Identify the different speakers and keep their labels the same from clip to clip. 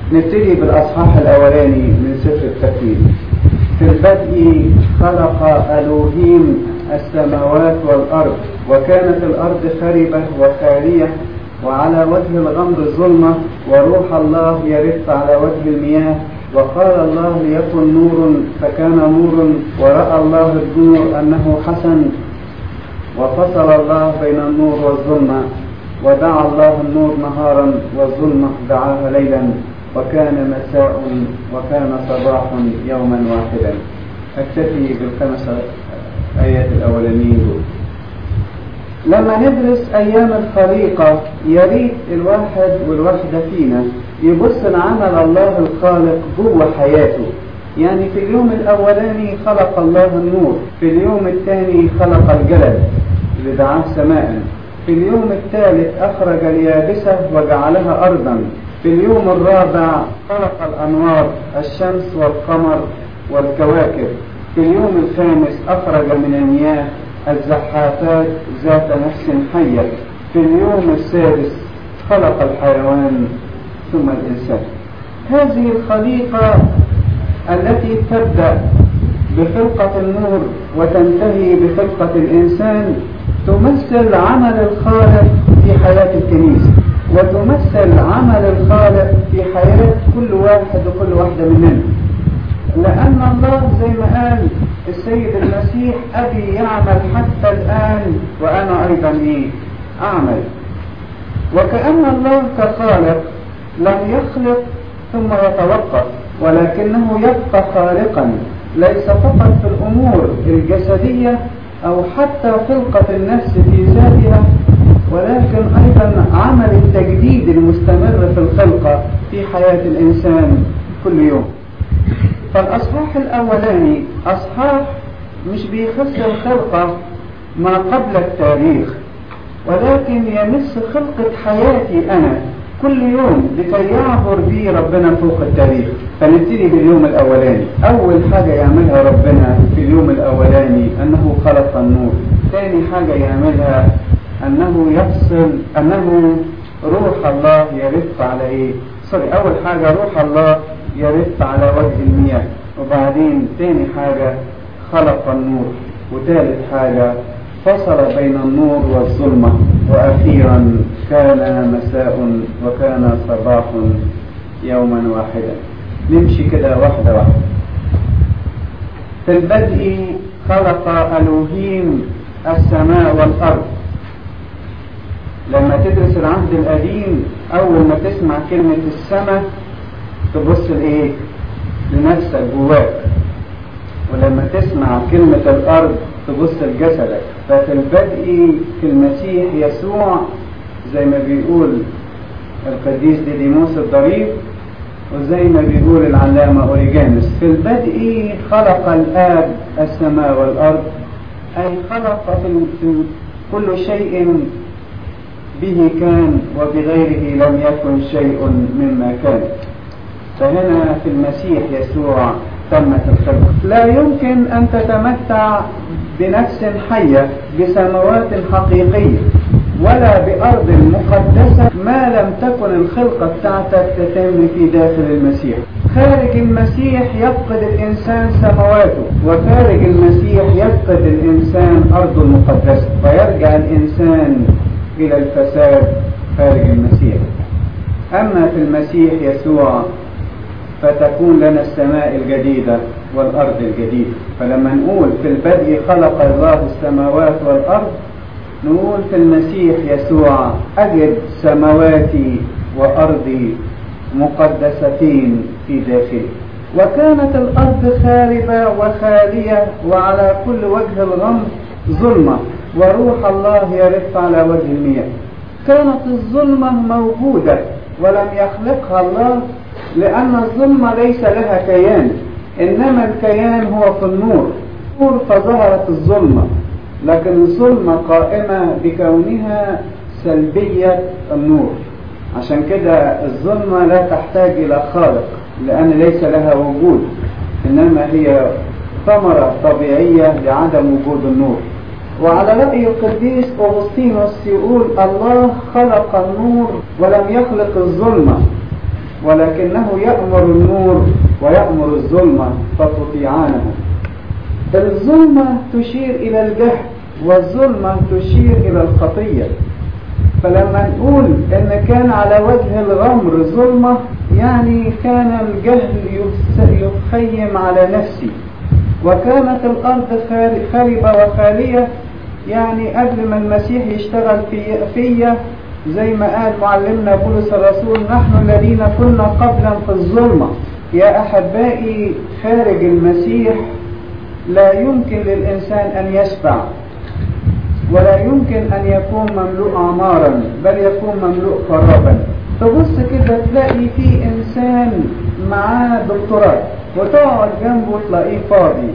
Speaker 1: نبتدي بالأصحاح الأولاني من سفر التكوين في البدء خلق ألوهيم السماوات والأرض وكانت الأرض خربة وخالية وعلى وجه الغمر ظلمة وروح الله يرف على وجه المياه وقال الله ليكن نور فكان نور ورأى الله النور أنه حسن وفصل الله بين النور والظلمة ودعا الله النور نهارا والظلمة دعاها ليلا وكان مساء وكان صباح يوما واحدا اكتفي بالخمس آيات الأولانيين دول لما ندرس أيام الخليقة يا ريت الواحد والواحدة فينا يبص لعمل الله الخالق جوه حياته يعني في اليوم الأولاني خلق الله النور في اليوم الثاني خلق الجلد اللي دعاه سماء في اليوم الثالث أخرج اليابسة وجعلها أرضا في اليوم الرابع خلق الأنوار الشمس والقمر والكواكب في اليوم الخامس أخرج من المياه الزحافات ذات نفس حية في اليوم السادس خلق الحيوان ثم الإنسان هذه الخليقة التي تبدأ بخلقة النور وتنتهي بخلقة الإنسان تمثل عمل الخالق في حياة الكنيسة وتمثل عمل الخالق في حياة كل واحد وكل واحدة مننا لأن الله زي ما قال السيد المسيح أبي يعمل حتى الآن وأنا أيضا إيه أعمل وكأن الله كخالق لم يخلق ثم يتوقف ولكنه يبقى خالقا ليس فقط في الأمور الجسدية أو حتى خلقة النفس في ذاتها ولكن أيضا عمل التجديد المستمر في الخلقة في حياة الإنسان كل يوم فالأصحاح الأولاني أصحاح مش بيخص الخلقة ما قبل التاريخ ولكن يمس خلقة حياتي أنا كل يوم لكي يعبر بي ربنا فوق التاريخ فنبتدي باليوم الأولاني أول حاجة يعملها ربنا في اليوم الأولاني أنه خلق النور ثاني حاجة يعملها أنه يفصل أنه روح الله يرف على إيه سوري أول حاجة روح الله يرف على وجه المياه وبعدين تاني حاجة خلق النور وثالث حاجة فصل بين النور والظلمة وأخيرا كان مساء وكان صباح يوما واحدا نمشي كده واحدة واحدة في البدء خلق ألوهيم السماء والأرض لما تدرس العهد القديم أول ما تسمع كلمة السماء تبص لإيه؟ لنفسك جواك ولما تسمع كلمة الأرض تبص لجسدك ففي البدء في المسيح يسوع زي ما بيقول القديس ديديموس الضرير وزي ما بيقول العلامة أوريجانوس في البدء خلق الآب السماء والأرض أي خلق في كل شيء به كان وبغيره لم يكن شيء مما كان فهنا في المسيح يسوع تمت الخلق لا يمكن أن تتمتع بنفس حية بسماوات حقيقية ولا بأرض مقدسة ما لم تكن الخلقة بتاعتك تتم في داخل المسيح خارج المسيح يفقد الإنسان سماواته وخارج المسيح يفقد الإنسان أرضه المقدسة فيرجع الإنسان إلى الفساد خارج المسيح أما في المسيح يسوع فتكون لنا السماء الجديدة والأرض الجديدة فلما نقول في البدء خلق الله السماوات والأرض نقول في المسيح يسوع أجد سماواتي وأرضي مقدستين في داخلي وكانت الأرض خاربة وخالية وعلى كل وجه الغمر ظلمة وروح الله يرف على وجه المياه كانت الظلمة موجودة ولم يخلقها الله لأن الظلمة ليس لها كيان إنما الكيان هو في النور نور فظهرت الظلمة لكن الظلمة قائمة بكونها سلبية النور عشان كده الظلمة لا تحتاج إلى خالق لأن ليس لها وجود إنما هي ثمرة طبيعية لعدم وجود النور وعلى رأي القديس أغسطينوس يقول الله خلق النور ولم يخلق الظلمة ولكنه يأمر النور ويأمر الظلمة فتطيعانه الظلمة تشير إلى الجهل والظلمة تشير إلى الخطية فلما نقول ان كان على وجه الغمر ظلمة يعني كان الجهل يخيم على نفسي وكانت الارض خربة وخالية يعني قبل ما المسيح يشتغل في فيا زي ما قال معلمنا بولس الرسول نحن الذين كنا قبلا في الظلمة يا احبائي خارج المسيح لا يمكن للانسان ان يشبع ولا يمكن أن يكون مملوء عمارا بل يكون مملوء خرابا تبص كده تلاقي في إنسان معاه دكتوراه وتقعد جنبه تلاقيه فاضي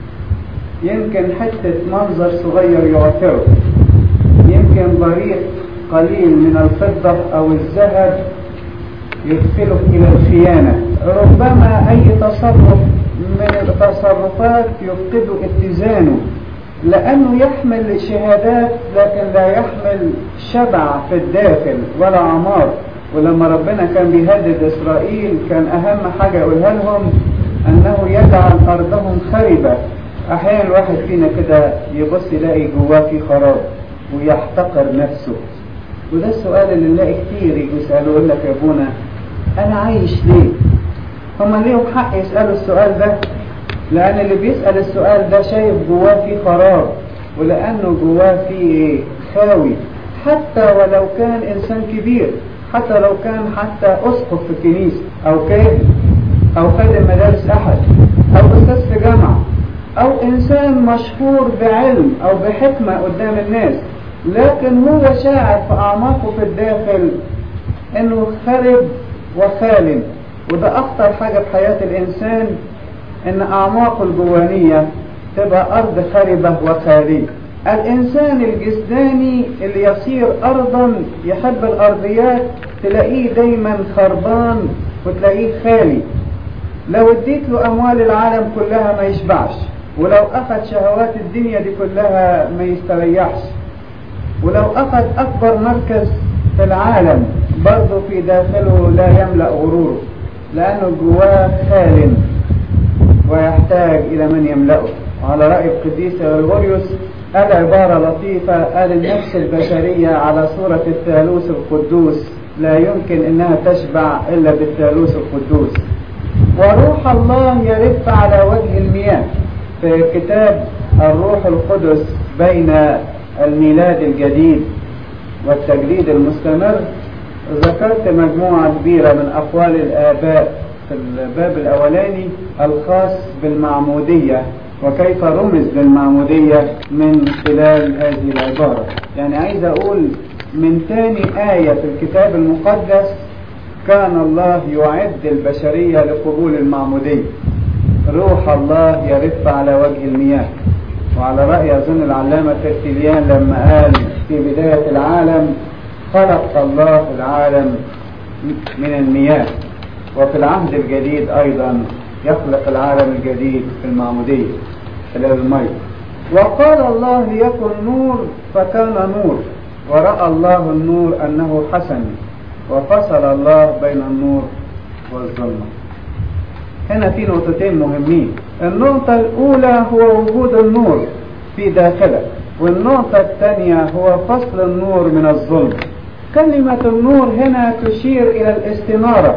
Speaker 1: يمكن حتة منظر صغير يعثره يمكن بريق قليل من الفضة أو الذهب يدخله إلى الخيانة ربما أي تصرف من التصرفات يفقد اتزانه لأنه يحمل شهادات لكن لا يحمل شبع في الداخل ولا عمار ولما ربنا كان بيهدد إسرائيل كان أهم حاجة يقولها لهم أنه يجعل أرضهم خربة أحيانا الواحد فينا كده يبص يلاقي جواه في خراب ويحتقر نفسه وده السؤال اللي نلاقي كتير يجوا يسألوا يقول لك يا ابونا أنا عايش ليه؟ هما ليهم حق يسألوا السؤال ده لأن اللي بيسأل السؤال ده شايف جواه في خراب ولأنه جواه في خاوي حتى ولو كان إنسان كبير حتى لو كان حتى أسقف في الكنيسة أو كاهن أو خادم مدارس أحد أو أستاذ في جامعة أو إنسان مشهور بعلم أو بحكمة قدام الناس لكن هو شاعر في أعماقه في الداخل إنه خرب وخال وده أخطر حاجة في حياة الإنسان ان اعماقه الجوانية تبقى ارض خربة وخالية الانسان الجسداني اللي يصير ارضا يحب الارضيات تلاقيه دايما خربان وتلاقيه خالي لو اديت له اموال العالم كلها ما يشبعش ولو اخذ شهوات الدنيا دي كلها ما يستريحش ولو اخذ اكبر مركز في العالم برضه في داخله لا يملأ غروره لانه جواه خال ويحتاج إلى من يملأه وعلى رأي القديس غريغوريوس قال عبارة لطيفة قال النفس البشرية على صورة الثالوث القدوس لا يمكن أنها تشبع إلا بالثالوث القدوس وروح الله يرف على وجه المياه في كتاب الروح القدس بين الميلاد الجديد والتجديد المستمر ذكرت مجموعة كبيرة من أقوال الآباء في الباب الأولاني الخاص بالمعمودية وكيف رمز للمعمودية من خلال هذه العبارة يعني عايز أقول من ثاني آية في الكتاب المقدس كان الله يعد البشرية لقبول المعمودية روح الله يرف على وجه المياه وعلى رأي أظن العلامة ترتيليان لما قال في بداية العالم خلق الله العالم من المياه وفي العهد الجديد أيضا يخلق العالم الجديد في المعمودية خلال المية وقال الله ليكن نور فكان نور ورأى الله النور أنه حسن وفصل الله بين النور والظلمة هنا في نقطتين مهمين النقطة الأولى هو وجود النور في داخلك والنقطة الثانية هو فصل النور من الظلم كلمة النور هنا تشير إلى الاستنارة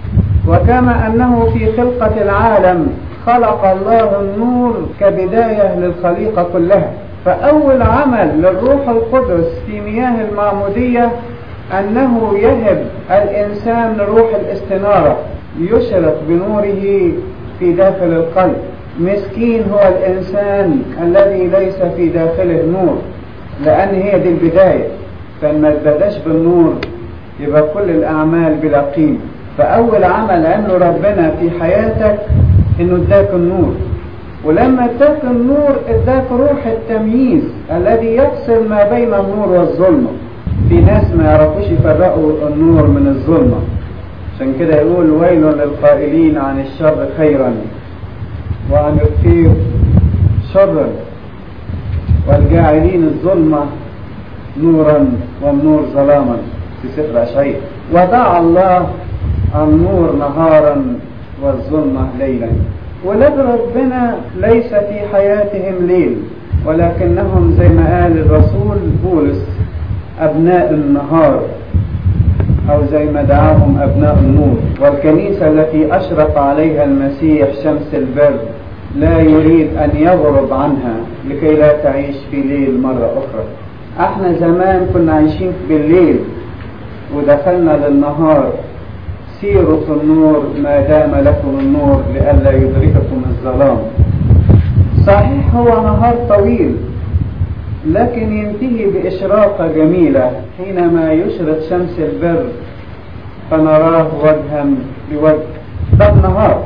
Speaker 1: وكما أنه في خلقة العالم خلق الله النور كبداية للخليقة كلها فأول عمل للروح القدس في مياه المعمودية أنه يهب الإنسان روح الاستنارة يشرق بنوره في داخل القلب مسكين هو الإنسان الذي ليس في داخله نور لأن هي دي البداية فما تبداش بالنور يبقى كل الأعمال بلا قيمة فأول عمل عمله ربنا في حياتك إنه اداك النور ولما اداك النور اداك روح التمييز الذي يفصل ما بين النور والظلمة في ناس ما يعرفوش يفرقوا النور من الظلمة عشان كده يقول ويل للقائلين عن الشر خيرا وعن الخير شرا والجاعلين الظلمة نورا والنور ظلاما في سفر أشعياء ودعا الله النور نهارا والظلمة ليلا ولاد ربنا ليس في حياتهم ليل ولكنهم زي ما قال الرسول بولس أبناء النهار أو زي ما دعاهم أبناء النور والكنيسة التي أشرق عليها المسيح شمس البر لا يريد أن يغرب عنها لكي لا تعيش في ليل مرة أخرى احنا زمان كنا عايشين بالليل ودخلنا للنهار سيروا في النور ما دام لكم النور لئلا يدرككم الظلام صحيح هو نهار طويل لكن ينتهي بإشراقة جميلة حينما يشرق شمس البر فنراه وجها بوجه ده النهار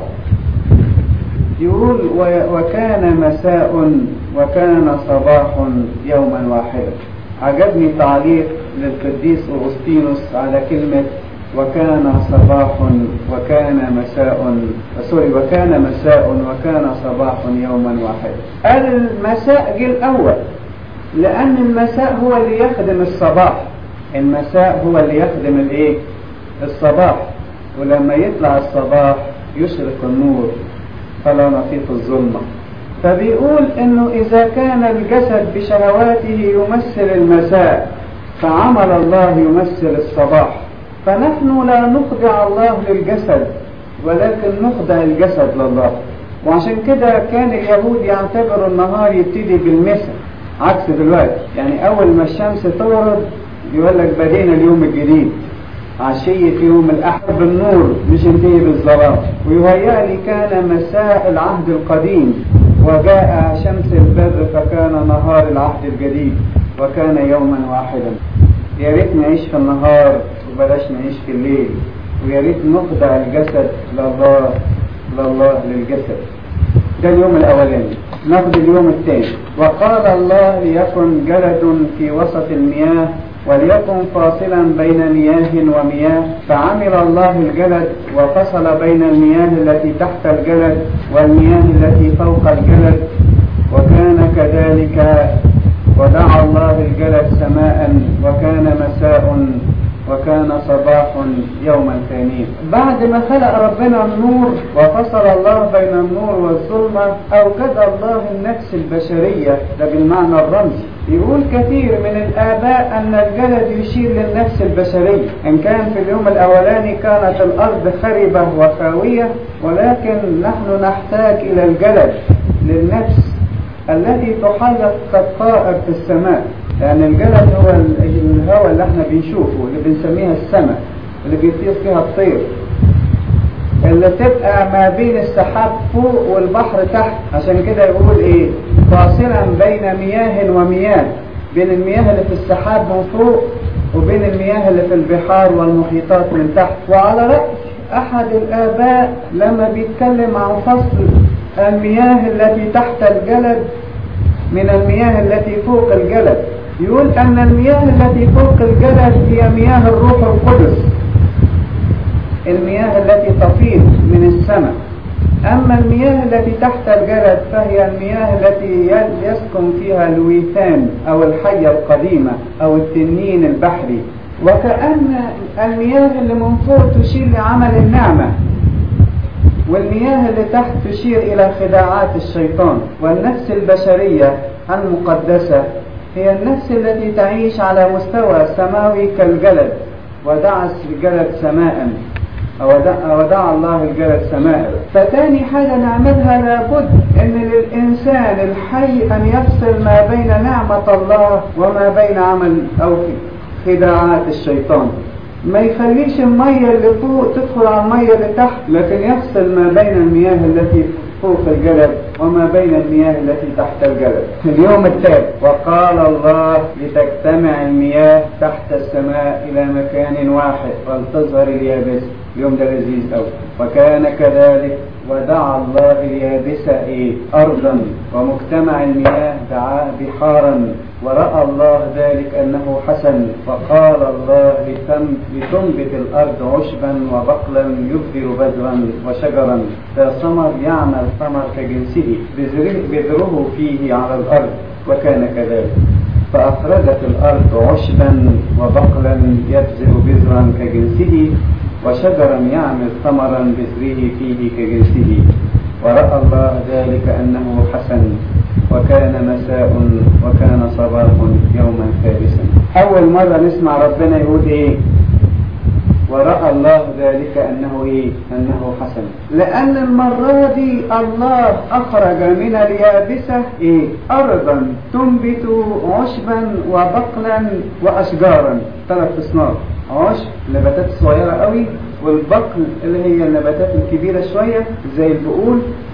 Speaker 1: يقول وكان مساء وكان صباح يوما واحدا عجبني تعليق للقديس أغسطينوس على كلمة وكان صباح وكان مساء سوري وكان مساء وكان صباح يوما واحدا قال المساء جه الأول لأن المساء هو اللي يخدم الصباح المساء هو اللي يخدم الايه الصباح ولما يطلع الصباح يشرق النور فلا نطيق الظلمة فبيقول انه اذا كان الجسد بشهواته يمثل المساء فعمل الله يمثل الصباح فنحن لا نخضع الله للجسد ولكن نخضع الجسد لله وعشان كده كان اليهود يعتبروا النهار يبتدي بالمساء عكس دلوقتي يعني اول ما الشمس تورد يقول لك بدينا اليوم الجديد عشية يوم الأحد بالنور مش ينتهي بالظلام ويهيأ لي كان مساء العهد القديم وجاء شمس البر فكان نهار العهد الجديد وكان يوما واحدا يا ريت نعيش في النهار وبلاش نعيش في الليل ويا ريت نخضع الجسد لله لله للجسد ده اليوم الأولاني ناخد اليوم الثاني وقال الله ليكن جلد في وسط المياه وليكن فاصلا بين مياه ومياه فعمل الله الجلد وفصل بين المياه التي تحت الجلد والمياه التي فوق الجلد وكان كذلك ودعا الله الجلد سماء وكان مساء وكان صباح يوما ثانيا بعد ما خلق ربنا النور وفصل الله بين النور والظلمة أوجد الله النفس البشرية ده بالمعنى الرمزي يقول كثير من الآباء أن الجلد يشير للنفس البشرية إن كان في اليوم الأولاني كانت الأرض خربة وخاوية ولكن نحن نحتاج إلى الجلد للنفس التي تحلق كالطائر في السماء لأن الجلد هو الهواء اللي احنا بنشوفه اللي بنسميها السماء اللي بيطير فيها الطير اللي تبقى ما بين السحاب فوق والبحر تحت عشان كده يقول ايه فاصلا بين مياه ومياه بين المياه اللي في السحاب من فوق وبين المياه اللي في البحار والمحيطات من تحت وعلى رأي أحد الآباء لما بيتكلم عن فصل المياه التي تحت الجلد من المياه التي فوق الجلد يقول أن المياه التي فوق الجلد هي مياه الروح القدس المياه التي تفيض من السماء أما المياه التي تحت الجلد فهي المياه التي يسكن فيها الويثان أو الحية القديمة أو التنين البحري وكأن المياه اللي من فوق تشير لعمل النعمة والمياه اللي تحت تشير إلى خداعات الشيطان والنفس البشرية المقدسة هي النفس التي تعيش على مستوى سماوي كالجلد ودعس الجلد سماء ودعا الله الجلد سماء فتاني حاجة نعملها لابد ان للانسان الحي ان يفصل ما بين نعمة الله وما بين عمل او خداعات الشيطان ما يخليش المية اللي فوق تدخل على المية اللي تحت لكن يفصل ما بين المياه التي فوق الجلد وما بين المياه التي تحت الجلد اليوم الثالث وقال الله لتجتمع المياه تحت السماء إلى مكان واحد فلتظهر اليابس اليوم ده لذيذ قوي وكان كذلك ودعا الله اليابسة إيه؟ أرضا ومجتمع المياه دعاه بحارا ورأى الله ذلك أنه حسن فقال الله لتم لتنبت الأرض عشبا وبقلا يبذر بذرا وشجرا فثمر يعمل ثمر كجنسه بذره فيه على الأرض وكان كذلك فأخرجت الأرض عشبا وبقلا يبذر بذرا كجنسه وشجرا يعمل ثمرا بذره فيه كجنسه ورأى الله ذلك أنه حسن وكان مساء وكان صباح يوما ثالثا أول مرة نسمع ربنا يقول إيه ورأى الله ذلك أنه إيه؟ أنه حسن لأن المرة دي الله أخرج من اليابسة إيه؟ أرضا تنبت عشبا وبقلا وأشجارا ثلاث أصناف عشب نباتات صغيرة قوي والبقل اللي هي النباتات الكبيرة شوية زي البقول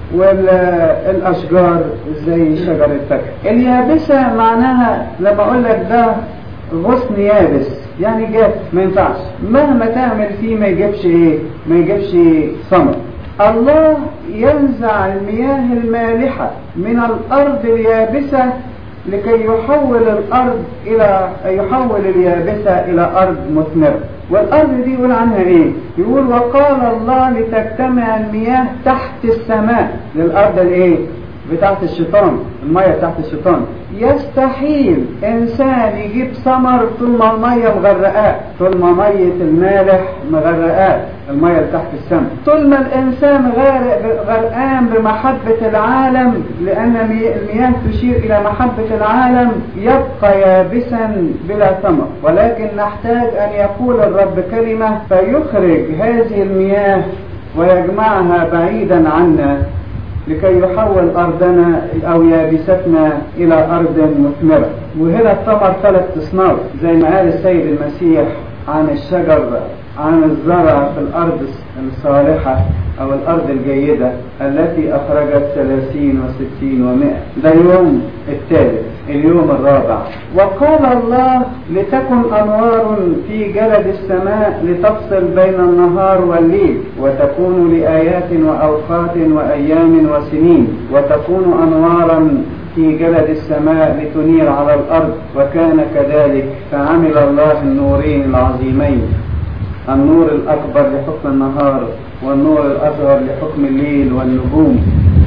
Speaker 1: والأشجار زي شجر الفاكهة اليابسة معناها لما أقول لك ده غصن يابس يعني جاف ما ينفعش مهما تعمل فيه ما يجيبش ايه ما يجيبش ثمر الله ينزع المياه المالحة من الأرض اليابسة لكي يحول الأرض إلى يحول اليابسة إلى أرض مثمرة والأرض دي يقول عنها إيه؟ يقول وقال الله لتجتمع المياه تحت السماء للأرض الإيه؟ بتاعت الشيطان المية بتاعت الشيطان يستحيل انسان يجيب ثمر طول ما المية مغرقاه طول ما مية المالح مغرقاه المية اللي تحت السماء طول ما الانسان غارق غرقان بمحبة العالم لان المياه تشير الى محبة العالم يبقى يابسا بلا ثمر ولكن نحتاج ان يقول الرب كلمة فيخرج هذه المياه ويجمعها بعيدا عنا لكي يحول أرضنا أو يابستنا إلى أرض مثمرة وهنا الثمر ثلاث أصناف زي ما قال السيد المسيح عن الشجر عن الزرع في الأرض الصالحة أو الأرض الجيدة التي أخرجت ثلاثين وستين ومائة ده اليوم الثالث اليوم الرابع وقال الله لتكن أنوار في جلد السماء لتفصل بين النهار والليل وتكون لآيات وأوقات وأيام وسنين وتكون أنوارا في جلد السماء لتنير على الأرض وكان كذلك فعمل الله النورين العظيمين النور الأكبر لحكم النهار والنور الأصغر لحكم الليل والنجوم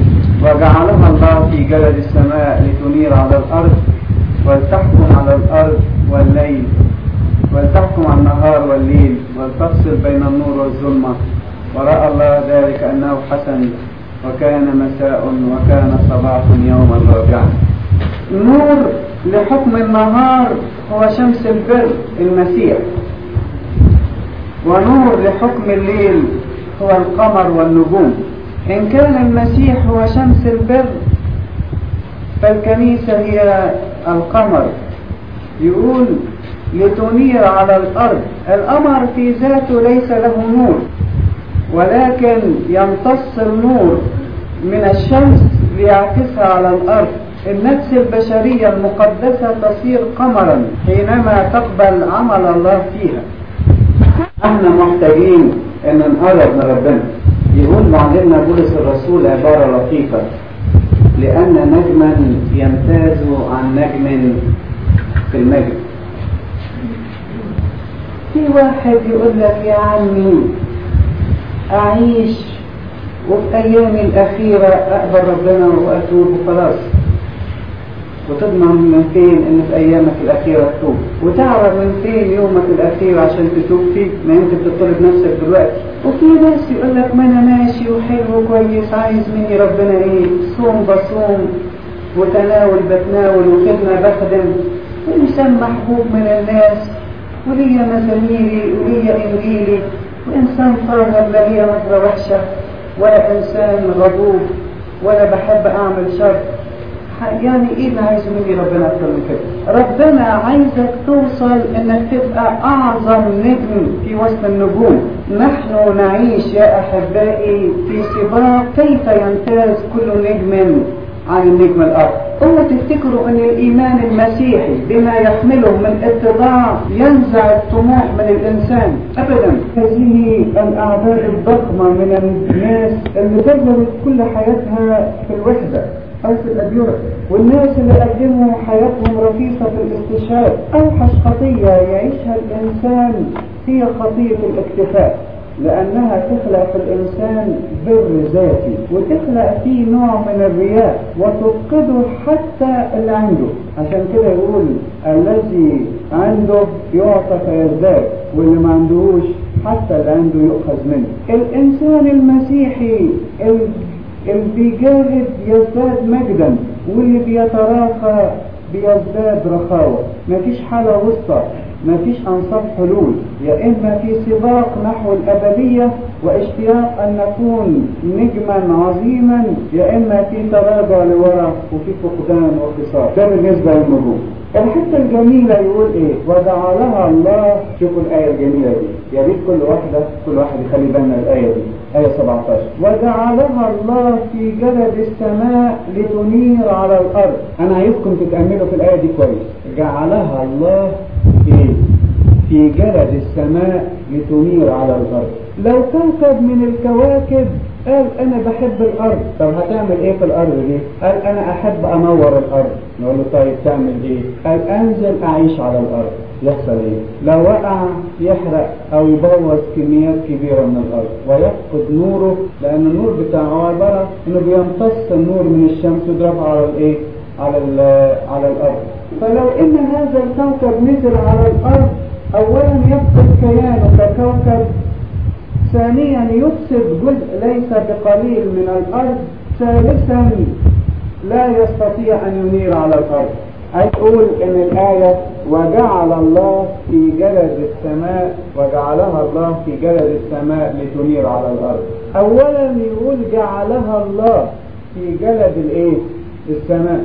Speaker 1: وجعلها الله في جلد السماء لتنير على الأرض ولتحكم على الأرض والليل ولتحكم على النهار والليل ولتفصل بين النور والظلمة ورأى الله ذلك أنه حسن وكان مساء وكان صباح يوما رابعا نور لحكم النهار هو شمس البر المسيح ونور لحكم الليل هو القمر والنجوم إن كان المسيح هو شمس البر فالكنيسة هي القمر يقول لتنير على الأرض القمر في ذاته ليس له نور ولكن يمتص النور من الشمس ليعكسها على الأرض النفس البشرية المقدسة تصير قمرا حينما تقبل عمل الله فيها احنا محتاجين ان نقرب من ربنا يقول معلمنا بولس الرسول عبارة لطيفة لأن نجما يمتاز عن نجم في المجد في واحد يقول لك يا عمي أعيش وفي أيامي الأخيرة أقبل ربنا وأتوب وخلاص وتضمن من فين ان في ايامك الاخيره تتوب وتعرف من فين يومك الاخير عشان تتوب فيه ما يمكن تطلب نفسك دلوقتي وفي ناس يقول لك ما انا ماشي وحلو كويس عايز مني ربنا ايه صوم بصوم وتناول بتناول وخدمه بخدم وانسان محبوب من الناس وليا مزاميري وليا انجيلي وانسان طاهر لا هي نظره وحشه ولا انسان غضوب ولا بحب اعمل شر يعني ايه اللي عايز مني ربنا اكتر من كده ربنا عايزك توصل انك تبقى اعظم نجم في وسط النجوم نحن نعيش يا احبائي في سباق كيف يمتاز كل نجم عن النجم الاخر اوعوا تفتكروا ان الايمان المسيحي بما يحمله من اتباع ينزع الطموح من الانسان ابدا هذه الاعداد الضخمه من الناس اللي بذلت كل حياتها في الوحده أو في الأديرة والناس اللي قدموا حياتهم رخيصة في الاستشهاد أوحش خطية يعيشها الإنسان هي خطية الاكتفاء لأنها تخلق في الإنسان بر ذاتي وتخلق فيه نوع من الرياء وتفقده حتى اللي عنده عشان كده يقول الذي عنده يعطى فيزداد واللي ما عندهوش حتى اللي عنده يؤخذ منه الإنسان المسيحي اللي بيجاهد يزداد مجدا واللي بيتراخى بيزداد رخاوة مفيش حالة وسطى مفيش أنصاف حلول يا إما في سباق نحو الأبدية واشتياق أن نكون نجما عظيما يا إما في تراجع لورا وفي فقدان وخسارة ده بالنسبة للنجوم الحتة الجميلة يقول ايه وجعلها الله شوفوا الآية الجميلة دي يا ريت كل واحدة كل واحد يخلي بالنا الآية دي آية 17 وجعلها الله في جلد السماء لتنير على الأرض أنا عايزكم تتأملوا في الآية دي كويس جعلها الله ايه في جلد السماء لتنير على الأرض لو كوكب من الكواكب قال انا بحب الارض طب هتعمل ايه في الارض دي قال انا احب انور الارض نقول له طيب تعمل ايه قال انزل اعيش على الارض يحصل ايه لو وقع يحرق او يبوظ كميات كبيره من الارض ويفقد نوره لان النور بتاعه عباره انه بيمتص النور من الشمس ويضربه على الايه على على الارض فلو ان هذا الكوكب نزل على الارض اولا يفقد كيانه ككوكب ثانيا يفسد جزء ليس بقليل من الأرض ثالثا لا يستطيع أن ينير على الأرض أقول إن الآية وجعل الله في جلد السماء وجعلها الله في جلد السماء لتنير على الأرض أولا يقول جعلها الله في جلد الإيه؟ السماء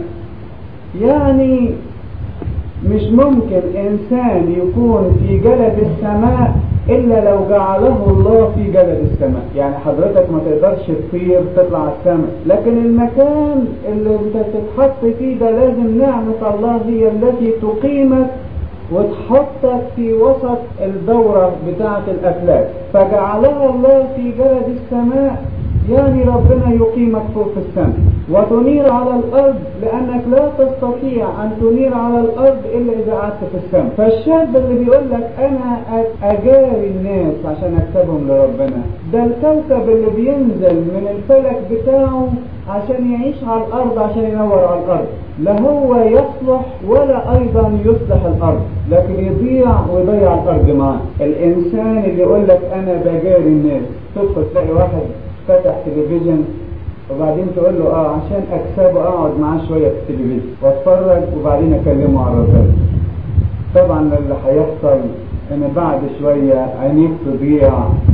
Speaker 1: يعني مش ممكن إنسان يكون في جلد السماء إلا لو جعله الله في جلد السماء يعني حضرتك ما تقدرش تطير تطلع على السماء لكن المكان اللي انت تتحط فيه ده لازم نعمة الله هي التي تقيمك وتحطك في وسط الدورة بتاعة الأفلاك فجعلها الله في جلد السماء يعني ربنا يقيمك فوق السماء وتنير على الأرض لأنك لا تستطيع أن تنير على الأرض إلا إذا قعدت في السماء فالشاب اللي بيقول لك أنا أجاري الناس عشان أكسبهم لربنا ده الكوكب اللي بينزل من الفلك بتاعه عشان يعيش على الأرض عشان ينور على الأرض لا هو يصلح ولا أيضا يصلح الأرض لكن يضيع ويضيع الأرض معاه الإنسان اللي يقول لك أنا بجاري الناس تدخل تلاقي واحد فتح تلفزيون وبعدين تقول له اه عشان اكسبه اقعد معاه شويه في التلفزيون واتفرج وبعدين اكلمه على ربنا طبعا اللي هيحصل ان بعد شويه عينيك تضيع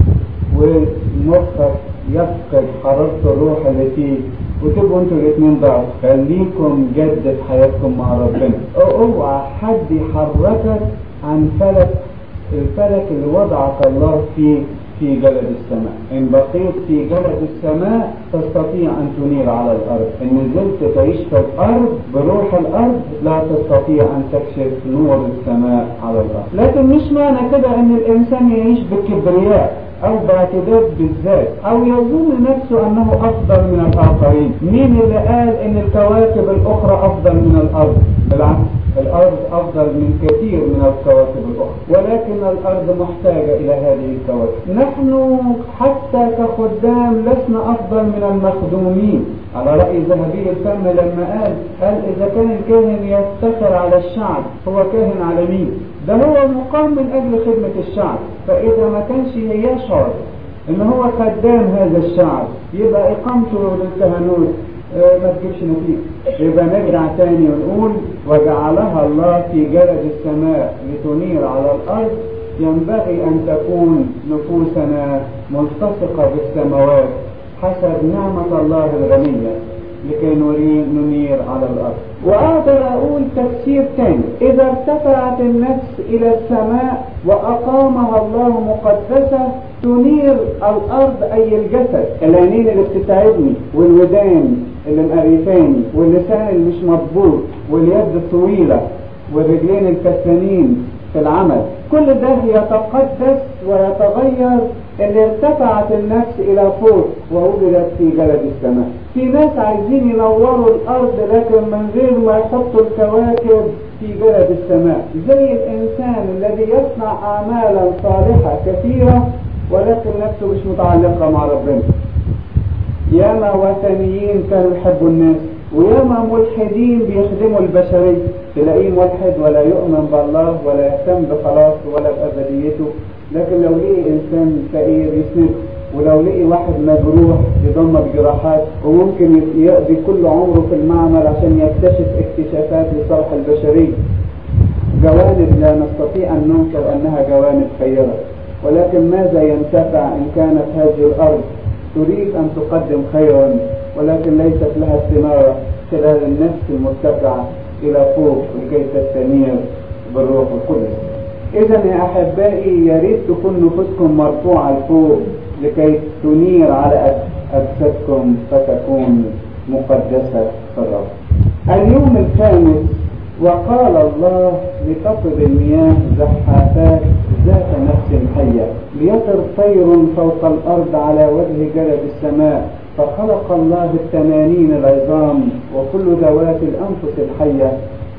Speaker 1: ومخك يفقد حرارة الروح اللي فيه وتبقوا انتوا الاثنين ضعف خليكم جد في حياتكم مع ربنا اوعى حد يحركك عن فلك الفلك اللي وضعك الله فيه في جلد السماء إن بقيت في جلد السماء تستطيع أن تنير على الأرض إن نزلت تعيش في الأرض بروح الأرض لا تستطيع أن تكشف نور السماء على الأرض لكن مش معنى كده أن الإنسان يعيش بكبرياء أو باعتداد بالذات أو يظن نفسه أنه أفضل من الآخرين مين اللي قال أن الكواكب الأخرى أفضل من الأرض بالعكس الأرض أفضل من كثير من الكواكب الأخرى ولكن الأرض محتاجة إلى هذه الكواكب نحن حتى كخدام لسنا أفضل من المخدومين على رأي ذهبي الفم لما قال قال إذا كان الكاهن يفتخر على الشعب هو كاهن على مين ده هو مقام من أجل خدمة الشعب فإذا ما كانش يشعر إن هو خدام هذا الشعب يبقى إقامته للكهنوت ما تجيبش نتيجة يبقى نرجع تاني ونقول وجعلها الله في جلد السماء لتنير على الأرض ينبغي أن تكون نفوسنا ملتصقة بالسماوات حسب نعمة الله الغنية لكي ننير على الأرض وأقدر أقول تفسير تاني إذا ارتفعت النفس إلى السماء وأقامها الله مقدسة تنير الأرض أي الجسد العينين اللي بتتعبني والودان اللي مقرفاني واللسان اللي مش مضبوط واليد الطويلة والرجلين الكسلانين في العمل كل ده يتقدس ويتغير ان ارتفعت النفس الى فوق ووجدت في جلد السماء في ناس عايزين ينوروا الارض لكن من غير ما يحطوا الكواكب في جلد السماء زي الانسان الذي يصنع اعمالا صالحة كثيرة ولكن نفسه مش متعلقة مع ربنا ياما وثنيين كانوا يحبوا الناس وياما ملحدين بيخدموا البشرية تلاقيه ملحد ولا يؤمن بالله ولا يهتم بخلاصه ولا بأبديته لكن لو لقي انسان فقير يسند ولو لقي واحد مجروح يضمد جراحات وممكن يقضي كل عمره في المعمل عشان يكتشف اكتشافات لصالح البشرية جوانب لا نستطيع أن ننكر أنها جوانب خيرة ولكن ماذا ينتفع إن كانت هذه الأرض تريد أن تقدم خيرا ولكن ليست لها استمارة خلال النفس المرتفعة إلى فوق لكي تستنير بالروح القدس إذا يا أحبائي يا ريت تكون نفوسكم مرفوعة لفوق لكي تنير على أجسادكم فتكون مقدسة في الرب. اليوم الخامس وقال الله لتفض المياه زحافات ذات نفس حية ليطر طير فوق الأرض على وجه جلد السماء فخلق الله التنانين العظام وكل ذوات الأنفس الحية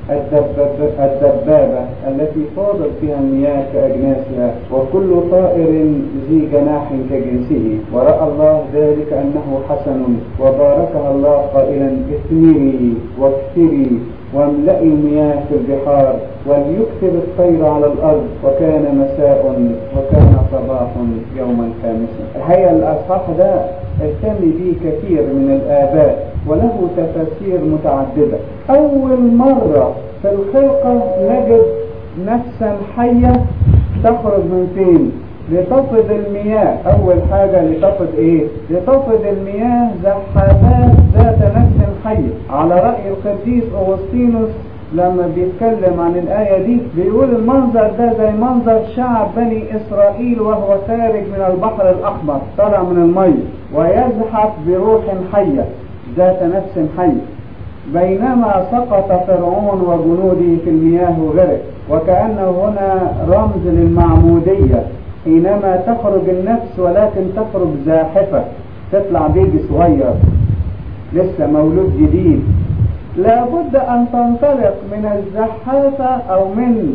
Speaker 1: الدبابة التي فاضت بها المياه كأجناسها وكل طائر ذي جناح كجنسه ورأى الله ذلك أنه حسن وباركها الله قائلا اثمري واكثري واملئي المياه في البحار وليكثر الطير على الأرض وكان مساء وكان صباح يوما خامسا الحقيقة الأصحاح ده اهتم به كثير من الآباء وله تفاسير متعددة أول مرة في الخلقة نجد نفسا حية تخرج من فين لتفض المياه أول حاجة لتفض إيه لتفض المياه زحافات ذات نفس حية على رأي القديس أغسطينوس لما بيتكلم عن الآية دي بيقول المنظر ده زي منظر شعب بني إسرائيل وهو خارج من البحر الأحمر طالع من المية ويزحف بروح حية ذات نفس حية بينما سقط فرعون وجنوده في المياه وغرق وكأنه هنا رمز للمعمودية حينما تخرج النفس ولكن تخرج زاحفة تطلع بيبي صغير لسه مولود جديد لابد أن تنطلق من الزحافة أو من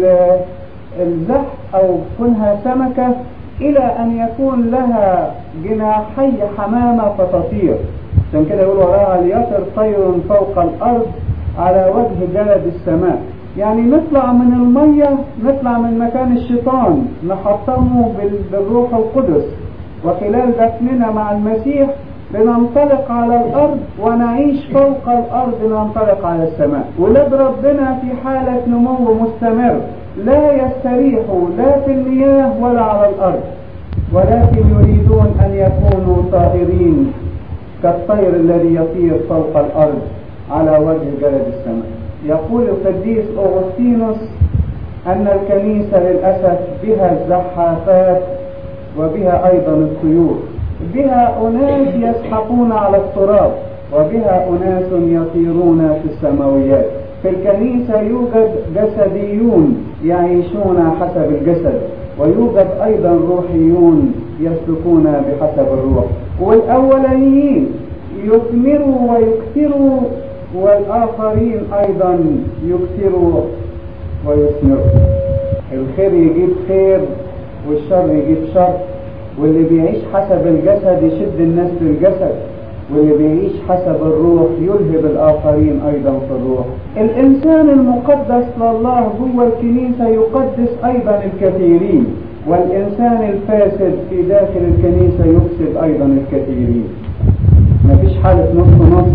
Speaker 1: الزحف أو كونها سمكة إلى أن يكون لها جناحي حمامة فتطير عشان كده يقول وراها ليطر طير فوق الأرض على وجه جلد السماء يعني نطلع من المية نطلع من مكان الشيطان نحطمه بالروح القدس وخلال دفننا مع المسيح بننطلق على الأرض ونعيش فوق الأرض ننطلق على السماء ولاد ربنا في حالة نمو مستمر لا يستريحوا لا في المياه ولا على الأرض ولكن يريدون أن يكونوا طائرين كالطير الذي يطير فوق الأرض على وجه جلد السماء يقول القديس أغسطينوس أن الكنيسة للأسف بها الزحافات وبها أيضا الطيور بها أناس يسحقون على التراب وبها أناس يطيرون في السماويات في الكنيسة يوجد جسديون يعيشون حسب الجسد ويوجد أيضا روحيون يسلكون بحسب الروح والأولانيين يثمروا ويكثروا والآخرين أيضا يكثروا ويثمروا الخير يجيب خير والشر يجيب شر واللي بيعيش حسب الجسد يشد الناس للجسد واللي بيعيش حسب الروح يلهب الآخرين أيضا في الروح الإنسان المقدس لله جوه الكنيسة يقدس أيضا الكثيرين والإنسان الفاسد في داخل الكنيسة يفسد أيضا الكثيرين مفيش حالة نص نص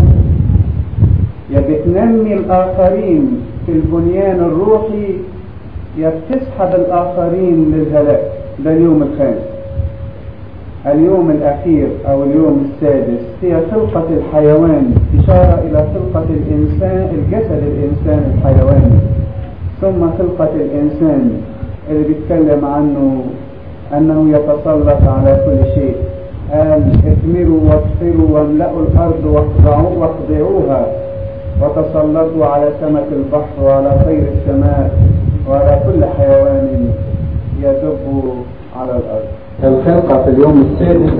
Speaker 1: يا بتنمي الآخرين في البنيان الروحي يا بتسحب الآخرين للهلاك ده اليوم الخامس اليوم الأخير أو اليوم السادس هي خلقة الحيوان إشارة إلى خلقة الإنسان الجسد الإنسان الحيواني ثم خلقة الإنسان اللي بيتكلم عنه أنه يتسلط على كل شيء قال اثمروا واكثروا واملأوا الأرض واخضعوا واخضعوها وتسلطوا على سمك البحر وعلى طير السماء وعلى كل حيوان يدب على الأرض الخلقة في اليوم السادس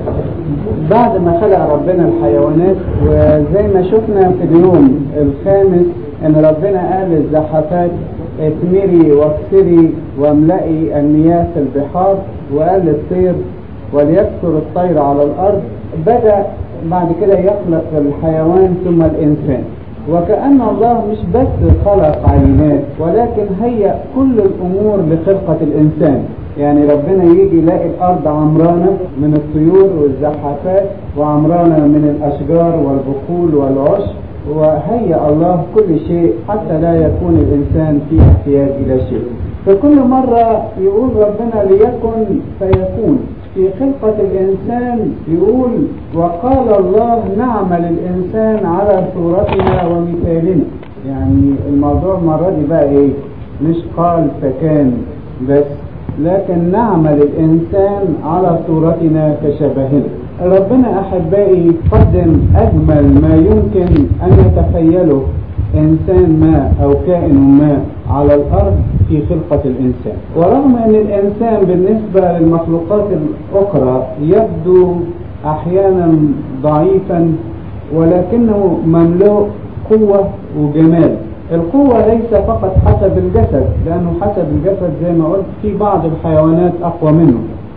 Speaker 1: بعد ما خلق ربنا الحيوانات وزي ما شفنا في اليوم الخامس ان ربنا قال للزحفات اثمري واكسري واملئي المياه في البحار وقال للطير وليكثر الطير على الارض بدا بعد كده يخلق الحيوان ثم الانسان وكأن الله مش بس خلق عينات ولكن هيأ كل الأمور لخلقة الإنسان يعني ربنا يجي يلاقي الأرض عمرانة من الطيور والزحافات وعمرانة من الأشجار والبقول والعشب وهيأ الله كل شيء حتى لا يكون الإنسان في احتياج إلى شيء فكل مرة يقول ربنا ليكن فيكون في خلقة الإنسان يقول وقال الله نعمل الإنسان على صورتنا ومثالنا يعني الموضوع المرة دي بقى إيه مش قال فكان بس لكن نعمل الإنسان على صورتنا كشبهنا ربنا أحبائي يقدم أجمل ما يمكن أن يتخيله إنسان ما أو كائن ما على الأرض في خلقة الإنسان ورغم أن الإنسان بالنسبة للمخلوقات الأخرى يبدو أحيانا ضعيفا ولكنه مملوء قوة وجمال القوة ليس فقط حسب الجسد لأنه حسب الجسد زي ما قلت في بعض الحيوانات أقوى منه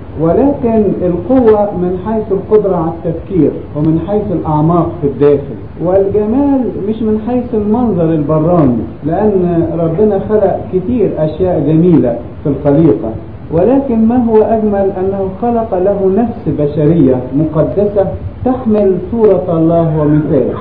Speaker 1: ولكن القوة من حيث القدرة على التفكير ومن حيث الأعماق في الداخل والجمال مش من حيث المنظر البراني لأن ربنا خلق كتير أشياء جميلة في الخليقة ولكن ما هو أجمل أنه خلق له نفس بشرية مقدسة تحمل صورة الله ومثاله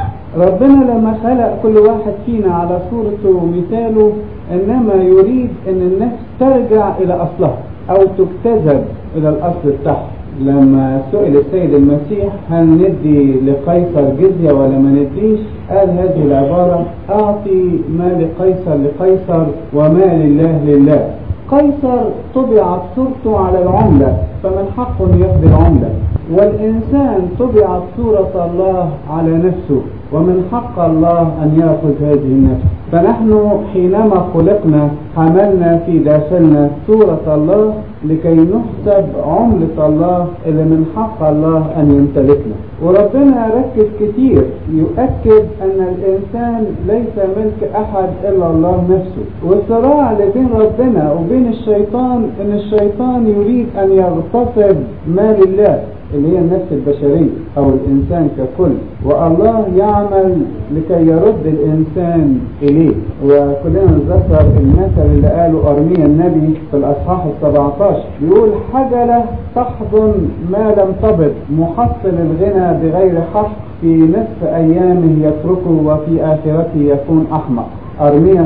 Speaker 1: ربنا لما خلق كل واحد فينا على صورته ومثاله إنما يريد أن النفس ترجع إلى أصلها أو تجتذب إلى الأصل بتاعها لما سئل السيد المسيح هل ندي لقيصر جزية ولا ما نديش قال هذه العبارة أعطي ما لقيصر لقيصر وما لله لله قيصر طبعت صورته على العملة فمن حقه أن يقضي العملة والإنسان طبعت صورة الله على نفسه ومن حق الله أن يأخذ هذه النفس فنحن حينما خلقنا حملنا في داخلنا صورة الله لكي نحسب عملة الله اللي من حق الله أن يمتلكنا وربنا ركز كتير يؤكد أن الإنسان ليس ملك أحد إلا الله نفسه والصراع اللي بين ربنا وبين الشيطان أن الشيطان يريد أن يغتصب ما لله اللي هي النفس البشرية أو الإنسان ككل والله يعمل لكي يرد الإنسان إليه وكلنا نتذكر المثل اللي قاله أرميا النبي في الأصحاح السبعتاشر يقول حجلة تحضن ما لم تبض محصل الغنى بغير حق في نصف أيامه يتركه وفي آخرته يكون أحمق أرميا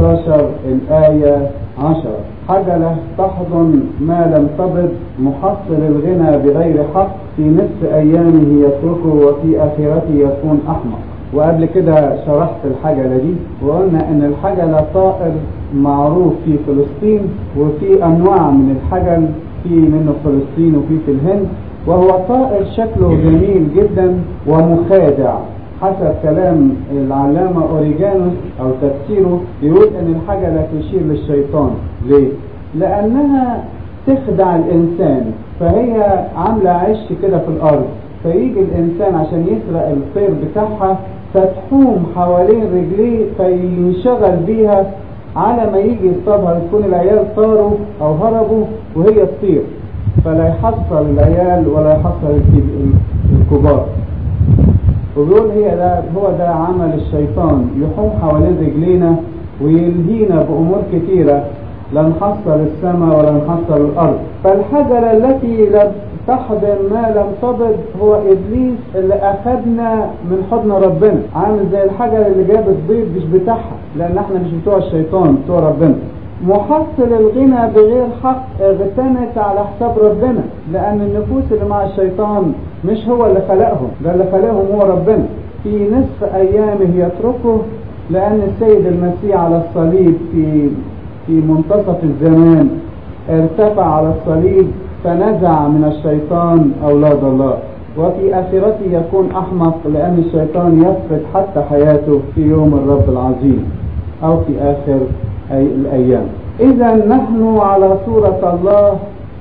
Speaker 1: 17 الآية 10 حجلة تحضن ما لم تبض محصل الغنى بغير حق في نصف أيامه يتركه وفي آخرته يكون أحمق وقبل كده شرحت الحجلة دي وقلنا ان الحجلة طائر معروف في فلسطين وفي انواع من الحجل في منه فلسطين وفي في الهند وهو طائر شكله جميل جدا ومخادع حسب كلام العلامة أوريجانوس أو تفسيره يقول أن الحجلة تشير للشيطان ليه؟ لأنها تخدع الإنسان فهي عاملة عش كده في الأرض فيجي الإنسان عشان يسرق الطير بتاعها فتحوم حوالين رجليه فينشغل بيها على ما يجي يصطادها تكون العيال طاروا أو هربوا وهي تطير فلا يحصل العيال ولا يحصل الكبار وبيقول هي ده هو ده عمل الشيطان يحوم حوالين رجلينا ويلهينا بأمور كثيرة لا نحصل السماء ولا نحصل الأرض فالحجرة التي لم تحضن ما لم تبض هو إبليس اللي أخذنا من حضن ربنا عامل زي الحجرة اللي جابت بيض مش بتاعها لأن احنا مش بتوع الشيطان بتوع ربنا محصل الغنى بغير حق اغتنت على حساب ربنا لأن النفوس اللي مع الشيطان مش هو اللي خلقهم ده اللي خلقهم هو ربنا في نصف أيامه يتركه لأن السيد المسيح على الصليب في في منتصف الزمان ارتفع على الصليب فنزع من الشيطان أولاد الله وفي آخرته يكون أحمق لأن الشيطان يفقد حتى حياته في يوم الرب العظيم أو في آخر أي الأيام إذا نحن على صورة الله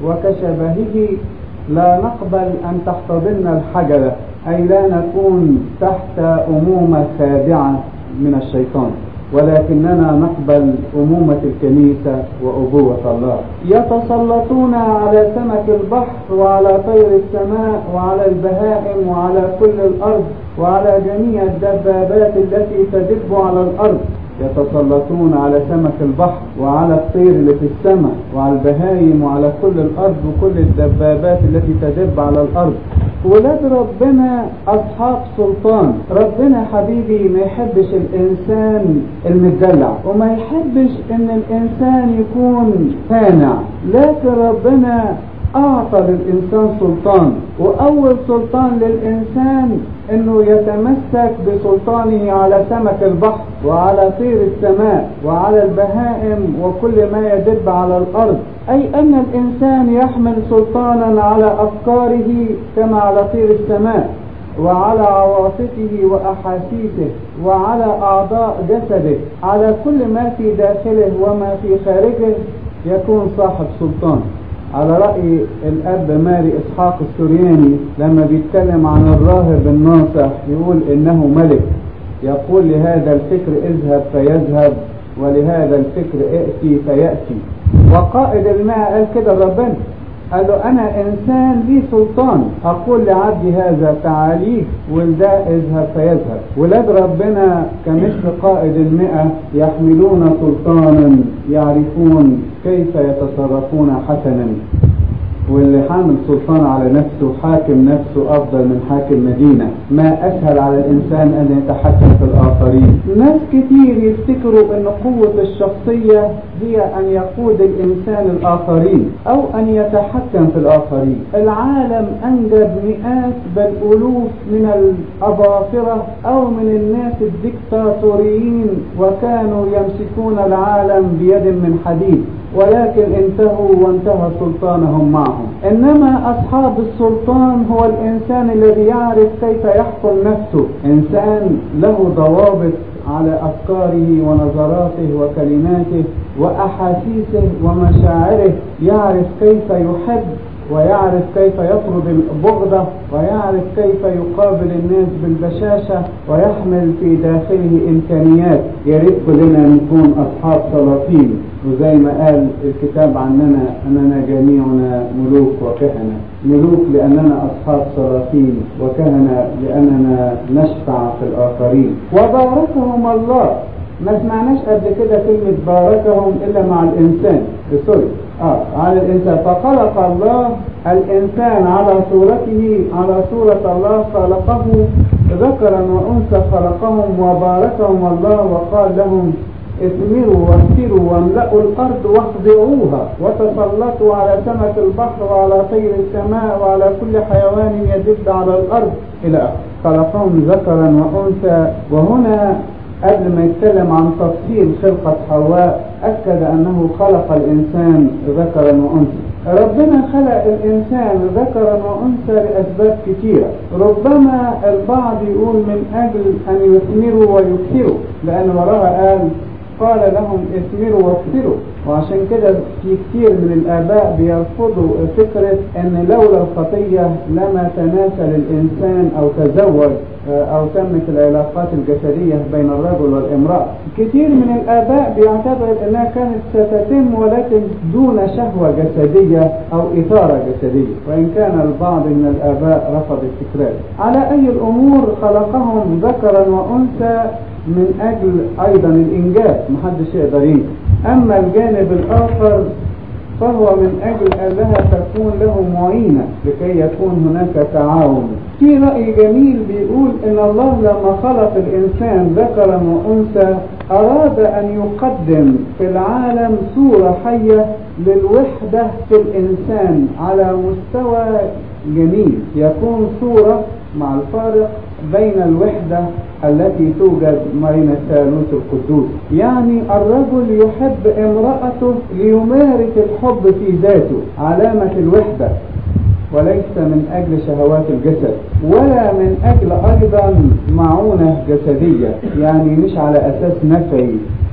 Speaker 1: وكشبهه لا نقبل أن تحتضننا الحجرة أي لا نكون تحت أمومة خادعة من الشيطان ولكننا نقبل أمومة الكنيسة وأبوة الله يتسلطون على سمك البحر وعلى طير السماء وعلى البهائم وعلى كل الأرض وعلى جميع الدبابات التي تدب على الأرض يتسلطون على سمك البحر وعلى الطير اللي في السماء وعلى البهايم وعلى كل الأرض وكل الدبابات التي تدب على الأرض ولاد ربنا أصحاب سلطان ربنا حبيبي ما يحبش الإنسان المدلع وما يحبش إن الإنسان يكون خانع لكن ربنا أعطى للإنسان سلطان وأول سلطان للإنسان أنه يتمسك بسلطانه على سمك البحر وعلى طير السماء وعلى البهائم وكل ما يدب على الأرض أي أن الإنسان يحمل سلطانا على أفكاره كما على طير السماء وعلى عواطفه وأحاسيسه وعلى أعضاء جسده على كل ما في داخله وما في خارجه يكون صاحب سلطان على رأي الأب ماري إسحاق السورياني لما بيتكلم عن الراهب الناصح يقول إنه ملك يقول لهذا الفكر اذهب فيذهب ولهذا الفكر ائتي فيأتي وقائد الماء قال كده ربنا قال له أنا إنسان لي سلطان أقول لعبدي هذا تعاليك ولده اذهب فيذهب ولاد ربنا كمثل قائد المئة يحملون سلطانا يعرفون كيف يتصرفون حسنا واللي حامل سلطان على نفسه حاكم نفسه أفضل من حاكم مدينة ما أسهل على الإنسان أن يتحكم في الآخرين ناس كتير يفتكروا أن قوة الشخصية هي أن يقود الإنسان الآخرين أو أن يتحكم في الآخرين العالم أنجب مئات بل ألوف من الأباطرة أو من الناس الدكتاتوريين وكانوا يمسكون العالم بيد من حديد ولكن انتهوا وانتهى سلطانهم معهم انما اصحاب السلطان هو الانسان الذي يعرف كيف يحكم نفسه انسان له ضوابط على افكاره ونظراته وكلماته واحاسيسه ومشاعره يعرف كيف يحب ويعرف كيف يطرد البغضة ويعرف كيف يقابل الناس بالبشاشة ويحمل في داخله إمكانيات يا ريت كلنا نكون أصحاب سلاطين وزي ما قال الكتاب عننا أننا جميعنا ملوك وكهنة ملوك لأننا أصحاب سلاطين وكهنة لأننا نشفع في الآخرين وباركهم الله ما سمعناش قبل كده كلمة باركهم إلا مع الإنسان سوري آه على الإنسان فخلق الله الإنسان على صورته على صورة الله خلقه ذكرا وأنثى خلقهم وباركهم الله وقال لهم اثمروا واكثروا واملأوا الأرض واخضعوها وتسلطوا على سمك البحر وعلى طير السماء وعلى كل حيوان يدب على الأرض إلى آخره خلقهم ذكرا وأنثى وهنا قبل ما يتكلم عن تفصيل خلقة حواء أكد أنه خلق الإنسان ذكرا وأنثى ربنا خلق الإنسان ذكرا وأنثى لأسباب كثيرة ربما البعض يقول من أجل أن يثمروا ويكثروا لأن وراها قال قال لهم اثمروا واكثروا وعشان كده في كثير من الآباء بيرفضوا فكرة أن لولا الخطية لما تناسل الإنسان أو تزوج أو تمت العلاقات الجسدية بين الرجل والامرأة كثير من الآباء بيعتبر أنها كانت ستتم ولكن دون شهوة جسدية أو إثارة جسدية وإن كان البعض من الآباء رفض الفكرات على أي الأمور خلقهم ذكرا وأنثى من أجل أيضا الإنجاب محدش يقدر ينجب أما الجانب الآخر فهو من أجل أنها تكون له معينة لكي يكون هناك تعاون في رأي جميل بيقول إن الله لما خلق الإنسان ذكرا وأنثى أراد أن يقدم في العالم صورة حية للوحدة في الإنسان على مستوى جميل يكون صورة مع الفارق بين الوحدة التي توجد بين الثالوث القدوس يعني الرجل يحب امرأته ليمارس الحب في ذاته علامة الوحدة وليس من أجل شهوات الجسد ولا من أجل أيضا معونة جسدية يعني مش على أساس نفعي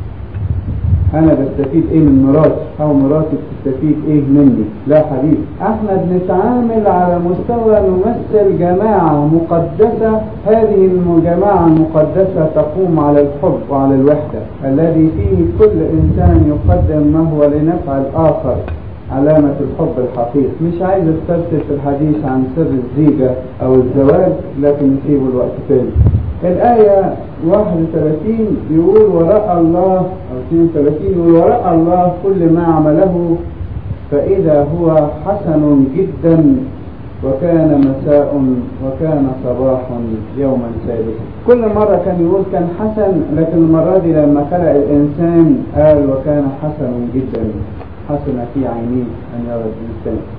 Speaker 1: انا بستفيد ايه من مراتي او مراتي بتستفيد ايه مني لا حبيبي احنا بنتعامل على مستوى نمثل جماعة مقدسة هذه الجماعة المقدسة تقوم على الحب وعلى الوحدة الذي فيه كل انسان يقدم ما هو لنفع الاخر علامة الحب الحقيقي مش عايز استرسل في الحديث عن سر الزيجة او الزواج لكن نسيبه الوقت تاني الآية 31 يقول ورأى الله أو 32 يقول ورأى الله كل ما عمله فإذا هو حسن جدا وكان مساء وكان صباح يوما ثالثا كل مرة كان يقول كان حسن لكن المرة دي لما خلق الإنسان قال وكان حسن جدا حسن في عينيه أن يرى الإنسان